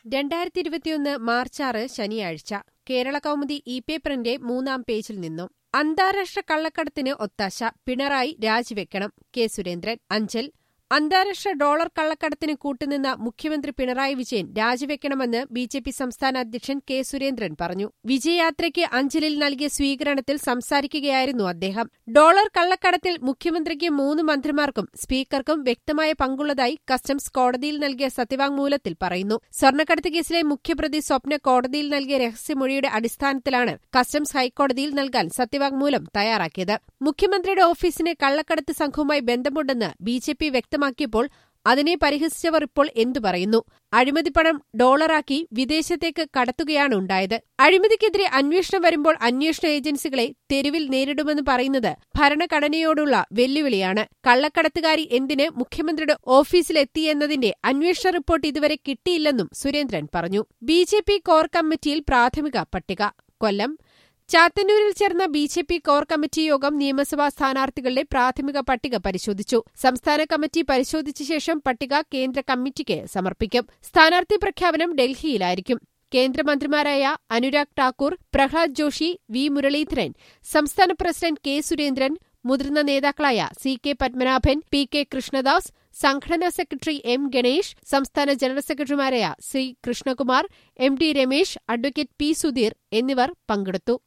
രണ്ടായിരത്തി ഇരുപത്തിയൊന്ന് മാർച്ച് ആറ് ശനിയാഴ്ച കേരള കൗമുദി ഇ പേപ്പറിന്റെ മൂന്നാം പേജിൽ നിന്നും അന്താരാഷ്ട്ര കള്ളക്കടത്തിന് ഒത്താശ പിണറായി രാജിവെക്കണം കെ സുരേന്ദ്രൻ അഞ്ചൽ അന്താരാഷ്ട്ര ഡോളർ കള്ളക്കടത്തിന് കൂട്ടുനിന്ന മുഖ്യമന്ത്രി പിണറായി വിജയൻ രാജിവെക്കണമെന്ന് ബി ജെ പി സംസ്ഥാന അധ്യക്ഷൻ കെ സുരേന്ദ്രൻ പറഞ്ഞു വിജയയാത്രയ്ക്ക് അഞ്ചലിൽ നൽകിയ സ്വീകരണത്തിൽ സംസാരിക്കുകയായിരുന്നു അദ്ദേഹം ഡോളർ കള്ളക്കടത്തിൽ മുഖ്യമന്ത്രിക്ക് മൂന്ന് മന്ത്രിമാർക്കും സ്പീക്കർക്കും വ്യക്തമായ പങ്കുള്ളതായി കസ്റ്റംസ് കോടതിയിൽ നൽകിയ സത്യവാങ്മൂലത്തിൽ പറയുന്നു സ്വർണ്ണക്കടത്ത് കേസിലെ മുഖ്യപ്രതി സ്വപ്ന കോടതിയിൽ നൽകിയ രഹസ്യമൊഴിയുടെ അടിസ്ഥാനത്തിലാണ് കസ്റ്റംസ് ഹൈക്കോടതിയിൽ നൽകാൻ സത്യവാങ്മൂലം തയ്യാറാക്കിയത് മുഖ്യമന്ത്രിയുടെ ഓഫീസിന് കള്ളക്കടത്ത് സംഘവുമായി ബന്ധമുണ്ടെന്ന് ബി ജെ പി വ്യക്തമാക്കിയപ്പോൾ അതിനെ പരിഹസിച്ചവർ ഇപ്പോൾ എന്തു പറയുന്നു അഴിമതിപ്പണം ഡോളറാക്കി വിദേശത്തേക്ക് കടത്തുകയാണ് ഉണ്ടായത് അഴിമതിക്കെതിരെ അന്വേഷണം വരുമ്പോൾ അന്വേഷണ ഏജൻസികളെ തെരുവിൽ നേരിടുമെന്ന് പറയുന്നത് ഭരണഘടനയോടുള്ള വെല്ലുവിളിയാണ് കള്ളക്കടത്തുകാരി എന്തിന് മുഖ്യമന്ത്രിയുടെ ഓഫീസിലെത്തിയെന്നതിന്റെ അന്വേഷണ റിപ്പോർട്ട് ഇതുവരെ കിട്ടിയില്ലെന്നും സുരേന്ദ്രൻ പറഞ്ഞു ബി കോർ കമ്മിറ്റിയിൽ പ്രാഥമിക പട്ടിക കൊല്ലം ചാത്തന്നൂരിൽ ചേർന്ന B J P core committee യോഗം നിയമസഭാ സ്ഥാനാർത്ഥികളുടെ പ്രാഥമിക പട്ടിക പരിശോധിച്ചു സംസ്ഥാന കമ്മിറ്റി പരിശോധിച്ച ശേഷം പട്ടിക കേന്ദ്ര കമ്മിറ്റിക്ക് സമർപ്പിക്കും സ്ഥാനാർത്ഥി പ്രഖ്യാപനം ഡൽഹിയിലായിരിക്കും കേന്ദ്രമന്ത്രിമാരായ അനുരാഗ് ഠാക്കൂർ പ്രഹ്ലാദ് ജോഷി വി മുരളീധരൻ സംസ്ഥാന പ്രസിഡന്റ് കെ സുരേന്ദ്രൻ മുതിർന്ന നേതാക്കളായ C K Padmanabhan P K Krishnadas സംഘടനാ സെക്രട്ടറി എം ഗണേഷ് സംസ്ഥാന ജനറൽ സെക്രട്ടറിമാരായ C Krishnakumar M D Ramesh advocate P Sudheer എന്നിവർ പങ്കെടുത്തു